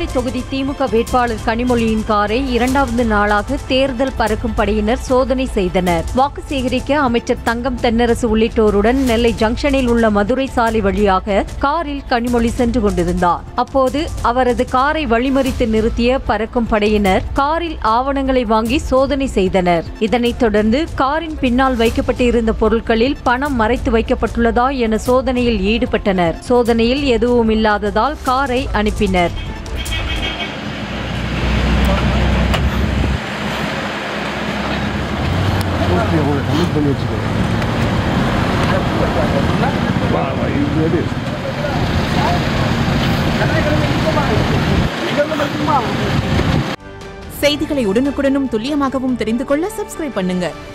ஆவடி தொகுதி திமுக வேட்பாளர் கனிமொழியின் காரை இரண்டாவது நாளாக தேர்தல் பறக்கும் படையினர் சோதனை செய்தனர் வாக்கு சேகரிக்க அமைச்சர் தங்கம் தென்னரசு உள்ளிட்டோருடன் நெல்லை ஜங்ஷனில் உள்ள மதுரை சாலை வழியாக காரில் கனிமொழி சென்று கொண்டிருந்தார் அப்போது அவரது காரை வழிமறித்து நிறுத்திய பறக்கும் படையினர் காரில் ஆவணங்களை வாங்கி சோதனை செய்தனர் இதனைத் தொடர்ந்து காரின் பின்னால் வைக்கப்பட்டு இருந்த பொருட்களில் பணம் மறைத்து வைக்கப்பட்டுள்ளதா என சோதனையில் ஈடுபட்டனர் சோதனையில் எதுவும் இல்லாததால் காரை அனுப்பினர் ஓகே உங்களை கம்ப்ளீட் பண்ணி வச்சுக்கோங்க வா வா இது எது செய்திகளை உடனுக்குடனும் துல்லியமாகவும் தெரிந்து கொள்ள சப்ஸ்கிரைப் பண்ணுங்க